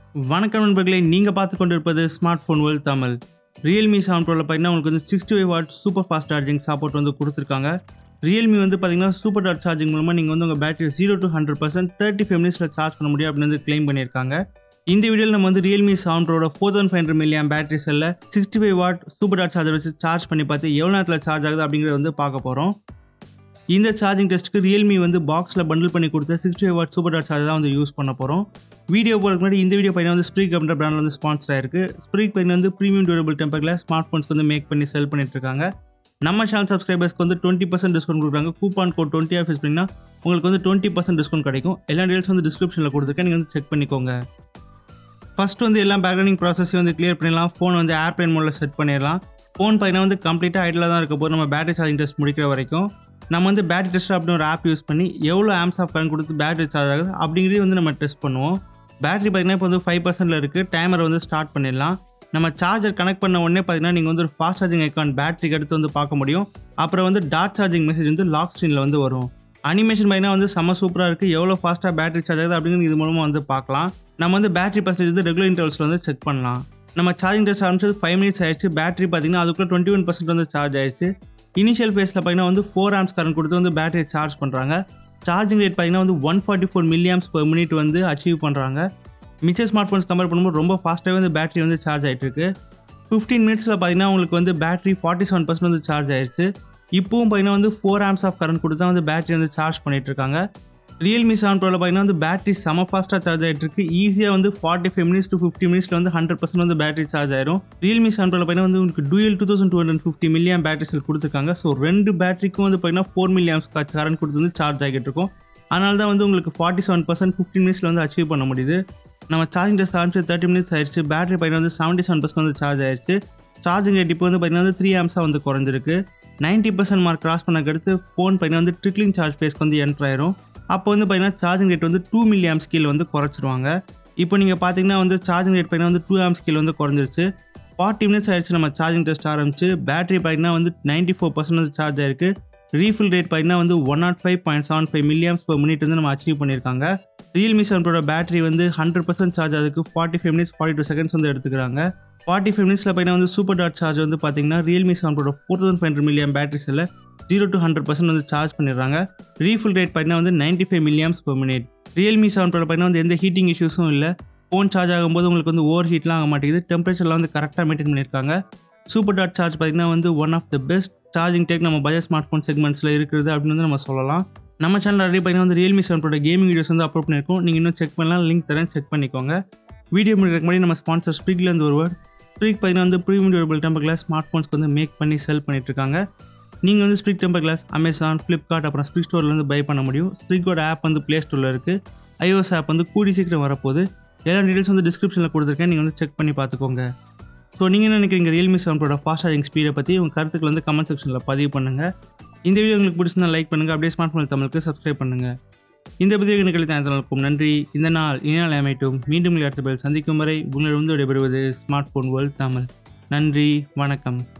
வணக்கம் நண்பர்களே நீங்கள் பார்த்து கொண்டிருப்பது smart phone world Tamil Realme seven ப்ரோவில் பார்த்தீங்கன்னா உங்களுக்கு வந்து sixty five watt super fast charging support வந்து கொடுத்துருக்காங்க ரியல்மி வந்து பார்த்தீங்கன்னா சூப்பர் டாட் சார்ஜிங் மூலமாக நீங்கள் வந்து உங்கள் battery zero to hundred percent thirty five மினிட்ஸில் சார்ஜ் பண்ண முடியும் அப்படின்னு வந்து க்ளைம் பண்ணியிருக்காங்க இந்த வீடியோவில் நம்ம வந்து ரியல்மி செவன் ப்ரோட four thousand five hundred milliamp battery செல்லில் சிக்ஸ்டி ஃபைவ் வாட் சூப்பர் டாட் சார்ஜர் வச்சு சார்ஜ் பண்ணி பார்த்து எவ்வளோ நேரத்தில் சார்ஜ் ஆகுது அப்படிங்கிறத வந்து பார்க்க போகிறோம் இந்த சார்ஜிங் டெஸ்ட்டுக்கு ரியல்மி வந்து பாக்ஸில் பண்டில் பண்ணி கொடுத்த சிக்ஸ்டி ஃபைவ் வாட் சூப்பர் டாட் சார்ஜர் தான் வந்து யூஸ் பண்ண போகிறோம் வீடியோ போகிறதுக்கு முன்னாடி இந்த வீடியோ பையன் வந்து ஸ்ப்ரீக் அப்படின்ற பிராண்ட் வந்து ஸ்பான்சர் ஆயிருக்கு ஸ்ப்ரீக் பையன் வந்து ப்ரீமியம் டியூரபிள் டெம்பரில் ஸ்மார்ட் ஃபோன்ஸ்க்கு வந்து மேக் பண்ணி செல் பண்ணிட்டு இருக்காங்க நம்ம சேனல் சப்ஸ்கிரைபர்ஸ்க்கு வந்து டுவெண்ட்டி பர்சன்ட் டிஸ்கவுண்ட் கொடுக்குறாங்க coupon code twenty off use பண்ணிங்கன்னா உங்களுக்கு வந்து டுவெண்ட்டி பர்சன்ட் டிஸ்கவுண்ட் கிடைக்கும் எல்லா டீல்ஸ் வந்து டிஸ்கிரிப்ஷனில் கொடுத்துருக்கேன் நீங்கள் வந்து செக் பண்ணிக்கோங்க ஃபர்ஸ்ட் வந்து எல்லா பேக்ரவுண்டிங் ப்ராசஸையும் வந்து கிளியர் பண்ணிடலாம் ஃபோன் வந்து ஏர்ப்ளைன் மோடில் செட் பண்ணிடலாம் ஃபோன் பார்த்தீங்கன்னா வந்து கம்ப்ளீட்டாக ஐடில் தான் இருக்க போது நம்ம பேட்டரி சார்ஜிங் டெஸ்ட் முடிக்கிற வரைக்கும் நம்ம வந்து பேட்டரி டெஸ்ட் அப்படின்னு ஒரு ஆப் யூஸ் பண்ணி எவ்வளோ ஆம்ஸ் ஆஃப் கரண்ட் கொடுத்து பேட்டரி சார்ஜ் ஆகுது அப்படிங்கிறதையும் வந்து நம்ம டெஸ்ட் பண்ணுவோம் பேட்டரி பார்த்தீங்கன்னா இப்போ வந்து ஃபைவ் பர்சன்டில் இருக்குது டைமரை வந்து ஸ்டார்ட் பண்ணிடலாம் நம்ம சார்ஜர் கனெக்ட் பண்ண உடனே பார்த்தீங்கன்னா நீங்கள் வந்து ஒரு ஃபாஸ்ட் சார்ஜிங் ஐக்கான் பேட்டரிக்கு எடுத்து வந்து பார்க்க முடியும் அப்புறம் வந்து டாட் சார்ஜிங் மெசேஜ் வந்து லாக் ஸ்க்ரீனில் வந்து வரும் அனிமேஷன் பார்த்தீங்கன்னா வந்து செம்ம சூப்பராக இருக்குது எவ்வளோ ஃபாஸ்ட்டாக பேட்டரி சார்ஜ் ஆகுது அப்படிங்கிறது இது மூலமாக வந்து பார்க்கலாம் நம்ம வந்து பேட்டரி பர்சன்டேஜ் வந்து ரெகுலர் இன்டர்வல்ஸில் வந்து செக் பண்ணலாம் நம்ம சார்ஜிங் டெஸ்ட் ஆரம்பிச்சது ஃபைவ் மினிட்ஸ் ஆயிடுச்சு பேட்டரி பார்த்தீங்கன்னா அதுக்குள்ளே டுவெண்ட்டி ஒன் பர்சன்ட் வந்து சார்ஜ் ஆயிடுச்சு இனிஷியல் ஃபேஸில் பார்த்தீங்கன்னா வந்து ஃபோர் ஆம்ஸ் கரண்ட் கொடுத்து வந்து பேட்டரியை சார்ஜ் பண்ணுறாங்க சார்ஜிங் ரேட் பார்த்தீங்கன்னா வந்து one forty four milliamps per minute வந்து அச்சீவ் பண்ணுறாங்க மிச்ச ஸ்மார்ட் ஃபோன்ஸ் கம்பேர் பண்ணும்போது ரொம்ப ஃபாஸ்ட்டாகவே வந்து பேட்டரி வந்து சார்ஜ் ஆகிட்டு இருக்கு ஃபிஃப்டீன் மினிட்ஸில் பார்த்தீங்கன்னா உங்களுக்கு வந்து பேட்டரி ஃபார்ட்டி செவன் பர்சன்ட் வந்து சார்ஜ் ஆயிடுச்சு இப்போவும் பார்த்தீங்கன்னா வந்து ஃபோர் ஆம்ஸ் ஆஃப் கரண்ட் கொடுத்து தான் வந்து பேட்டரி வந்து சார்ஜ் பண்ணிட்டு இருக்காங்க ரியல்மி செவன் ப்ரோவில் பார்த்தீங்கன்னா வந்து பேட்டரி செம ஃபாஸ்ட்டாக சார்ஜ் ஆகிட்டு இருக்கு ஈஸியாக வந்து forty five minutes to fifty மினிட்ஸில் வந்து ஹண்ட்ரட் பர்சன்ட் வந்து பேட்டரி சார்ஜ் ஆயிரும் ரியல்மி செவன் ப்ரோவில் பார்த்தீங்கன்னா வந்து உங்களுக்கு dual two thousand two hundred fifty milliamp battery cell கொடுத்துருக்காங்க ஸோ ரெண்டு பேட்டரிக்கும் வந்து பார்த்தீங்கன்னா ஃபோர் மில்லியம்ஸ் கரண்ட் கொடுத்து வந்து சார்ஜ் ஆகிட்டு இருக்கும் அதனால தான் வந்து உங்களுக்கு ஃபார்ட்டி செவன் பர்சன்ட் ஃபிஃப்டின் மினிட்ஸில் வந்து அச்சீவ் பண்ண முடியுது நம்ம சார்ஜிங் டெஸ்ட் ஆரம்பிச்சு தேர்ட்டி மினிட்ஸ் ஆயிடுச்சு பேட்டரி பார்த்தீங்கன்னா வந்து செவன்ட்டி செவன் பர்சன்ட் வந்து சார்ஜ் ஆயிடுச்சு சார்ஜிங் ரேட் இப்போ வந்து பார்த்தீங்கன்னா வந்து த்ரீ ஆம்ஸாக வந்து குறைஞ்சிருக்கு நைன்ட்டி பர்சன்ட் மார்க் கிராஸ் பண்ணக்கு அடுத்து ஃபோன் பார்த்தீங்கன்னா வந்து ட்ரிக்லிங் சார்ஜ் ஃபேஸ்க்கு வந்து என்ட்ரு ஆயிரும் அப்போ வந்து பார்த்தீங்கன்னா சார்ஜிங் ரேட் வந்து டூ மில்லி ஆம் ஸ்கேல் வந்து குறைச்சிருவாங்க இப்போ நீங்கள் பார்த்தீங்கன்னா வந்து சார்ஜிங் ரேட் பார்த்தீங்கன்னா வந்து டூ ஆம் ஸ்கேல் வந்து குறைஞ்சிருச்சு ஃபார்ட்டி மினிட்ஸ் ஆயிடுச்சு நம்ம சார்ஜிங் டெஸ்ட் ஆரம்பிச்சு பேட்டரி பார்த்தீங்கன்னா வந்து நைன்ட்டி ஃபோர் பர்சன்ட் வந்து சார்ஜ் ஆயிருக்கு ரீஃபில் ரேட் பார்த்தீங்கன்னா வந்து one naught five point seven five milliamps per minute வந்து நம்ம அச்சீவ் பண்ணியிருக்காங்க ரியல்மி செவன் ப்ரோட பேட்டரி வந்து ஹண்ட்ரட் பர்சன்ட் சார்ஜ் அதுக்கு forty five minutes forty two seconds வந்து எடுத்துக்கிறாங்க ஃபார்ட்டி ஃபைவ் மினிட்ஸில் பார்த்தீங்கன்னா வந்து சூப்பர் டாட் சார்ஜ் வந்து பார்த்தீங்கன்னா ரியல்மி செவன் ப்ரோட four thousand five hundred milliamp battery செல்ல ஜீரோ டு ஹண்ட்ரட் பர்சன்ட் வந்து சார்ஜ் பண்ணிடுறாங்க ரீஃபில் ரேட் பார்த்தீங்கன்னா வந்து ninety five milliamps per minute Realme seven ப்ரோட பார்த்தீங்கன்னா வந்து எந்த ஹீட்டிங் இஷ்யூஸும் இல்லை ஃபோன் சார்ஜ் ஆகும்போது உங்களுக்கு வந்து ஓவர் ஹீட்லாம் ஆக மாட்டேங்குது டெம்பரேச்சர்லாம் வந்து கரெக்டாக மெயின்டைன் பண்ணியிருக்காங்க சூப்பர் டாட் சார்ஜ் பார்த்தீங்கன்னா வந்து one of the best charging tech நம்ம பஜாஜ் ஸ்மார்ட் ஃபோன் செக்மெண்ட்ஸில் இருக்கிறது அப்படின்னு வந்து நம்ம சொல்லலாம் நம்ம சேனல் ஆல்ரெடி பார்த்தீங்கன்னா வந்து ரியல்மி செவன் ப்ரோட கேமிங் வீடியோஸ் வந்து அப்லோட் பண்ணியிருக்கோம் நீங்கள் இன்னும் செக் பண்ணலாம் லிங்க் தரேன் செக் பண்ணிக்கோங்க வீடியோ முடிக்கிறதுக்கு முன்னாடி நம்ம ஸ்பான்சர் ஸ்ப்ரிக்லேருந்து ஒருவர் ஸ்ப்ரிக் பார்த்தீங்கன்னா வந்து premium durable temper glass smart ஃபோன்ஸ்க்கு வந்து மேக் பண்ணி செல் பண்ணிட்டு இருக்காங்க நீங்கள் வந்து Sprig temper glass Amazon Flipkart அப்புறம் ஸ்ப்ரிக் ஸ்டோர்லேருந்து பை பண்ண முடியும் ஸ்ப்ரிக்கோட ஆப் வந்து ப்ளே ஸ்டோரில் இருக்குது ஐஓஎஸ் ஆப் வந்து கூடி சீக்கிரம் வரப்போகுது எல்லா டீட்டெயில்ஸ் வந்து டிஸ்கிரிப்ஷனில் கொடுத்துருக்கேன் நீங்கள் வந்து செக் பண்ணி பார்த்துக்கோங்க ஸோ நீங்கள் என்ன நினைக்கிறீங்க ரியல்மி செவன் ப்ரோட ஃபாஸ்ட் சார்ஜிங் ஸ்பீடை பற்றி உங்கள் கருத்துக்கள் வந்து கமெண்ட் செக்ஷனில் பதிவு பண்ணுங்கள் இந்த வீடியோ உங்களுக்கு பிடிச்சிருந்தா லைக் பண்ணுங்கள் அப்படியே ஸ்மார்ட் ஃபோன் தமிழுக்கு சப்ஸ்கிரைப் பண்ணுங்கள் இந்த பதிவு எனக்கு அளித்த நன்றி இந்த நாள் இனி நாள் அமையட்டும் மீண்டும் அடுத்த பதில் சந்திக்கும் வரை உங்களிடம் விடைபெறுவது ஸ்மார்ட் ஃபோன் வேர்ல்ட் தமிழ் நன்றி வணக்கம்